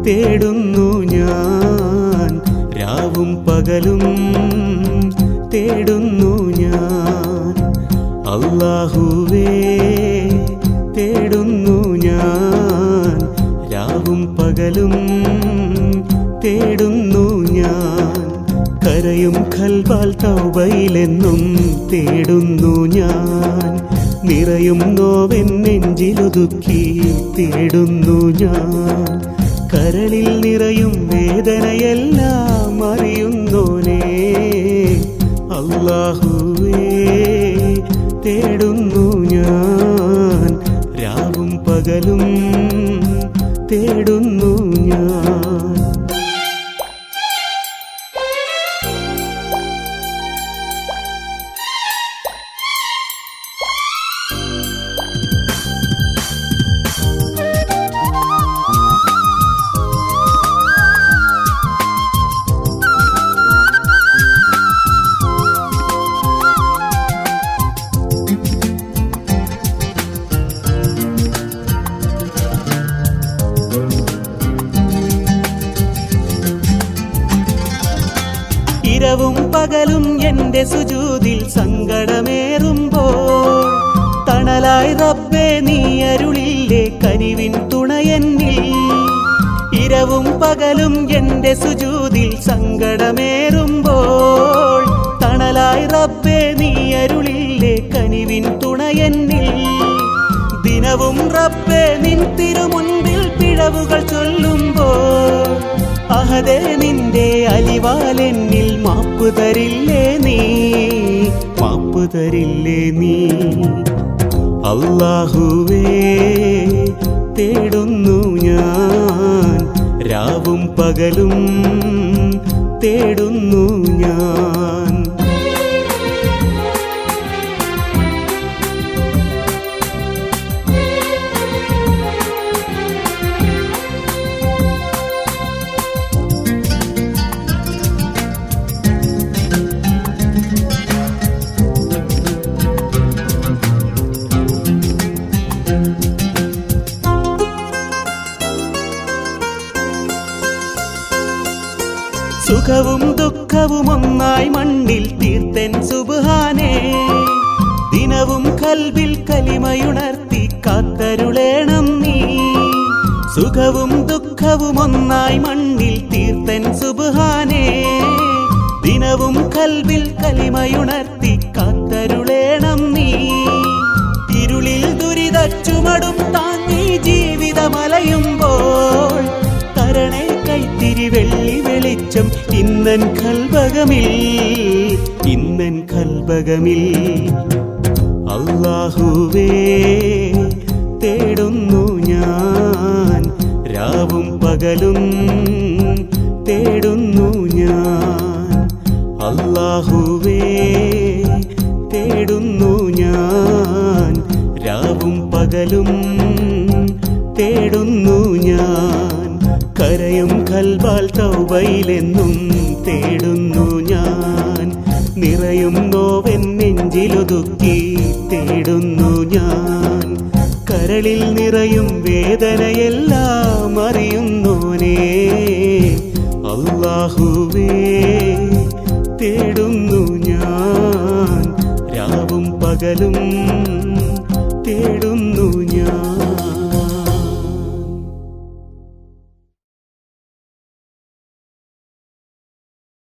തേടുന്നു ഞാൻ രാവും പകലും തേടുന്നു ഞാൻ അല്ലാഹുവേ തേടുന്നു ഞാൻ രാവും പകലും തേടുന്നു ഞാൻ കരയും ഖൽബാൽ തൗബയിലെന്നും തേടുന്നു ഞാൻ നിറയും നോവൻ നെഞ്ചിലൊതുക്കി തേടുന്നു ഞാൻ കരളിൽ നിറയും വേദനയെല്ലാം അറിയുന്നോനേ അല്ലാഹുവേ തേടുന്നു ഞാൻ രാവും പകലും തേടുന്നു ഞാൻ ഇരവും പകലും എന്റെ സുജൂതിൽ സങ്കടമേറുമ്പോൾ തണലായി റബ്ബേ നീ അരുളില്ലേ കനിവിൻ തുണയെന്നിൽ ഇരവും പകലും എന്റെ സുജൂതിൽ സങ്കടമേറുമ്പോൾ തണലായി റബ്ബേ നീ അരുളില്ലേ കനിവിൻ തുണയെന്നിൽ ദിനവും റബ്ബേ നിൻ തിരുമുൻപിൽ പിഴവുകൾ ചൊല്ലുമ്പോൾ അഹദേ നിന്റെ അലിവാലെന്നിൽ മാപ്പ് തരില്ലേ നീ മാപ്പ് തരില്ലേ നീ അല്ലാഹുവേ തേടുന്നു ഞാൻ രാവും പകലും തേടുന്നു ഞാൻ സുഖവും ദുഃഖവും ഒന്നായി മണ്ണിൽ തീർത്തൻ സുബാനേ ദിനവും കൽവിൽ കലിമയുണർത്തി കാത്തരുളേണം നീ സുഖവും ദുഃഖവും ഒന്നായി മണ്ണിൽ തീർത്തൻ സുബാനേ ദിനവും കൽവിൽ കലിമയുണർത്തി കാത്തരുളേണം നീ ഇരുളിൽ ദുരിത ചുമടും താങ്ങി ജീവിതമലയുമ്പോൾ തരണേ കൈത്തിരി വെള്ളി വെളിച്ചം ഇന്നൻ കൽബകമിൽ ഇന്നൻ കൽബകമിൽ അല്ലാഹുവേ തേടുന്നു ഞാൻ രാവും പകലും തേടുന്നു ഞാൻ അല്ലാഹുവേ തേടുന്നു ഞാൻ രാവും പകലും തേടുന്നു ഞാൻ കരയും കൽബാൽ തൗബയിലെന്നും തേടുന്നു ഞാൻ നിറയും നോവൻ നെഞ്ചിലൊതുക്കി തേടുന്നു ഞാൻ കരളിൽ നിറയും വേദനയെല്ലാം അറിയുന്നോനേ അല്ലാഹുവേ തേടുന്നു ഞാൻ രാവും പകലും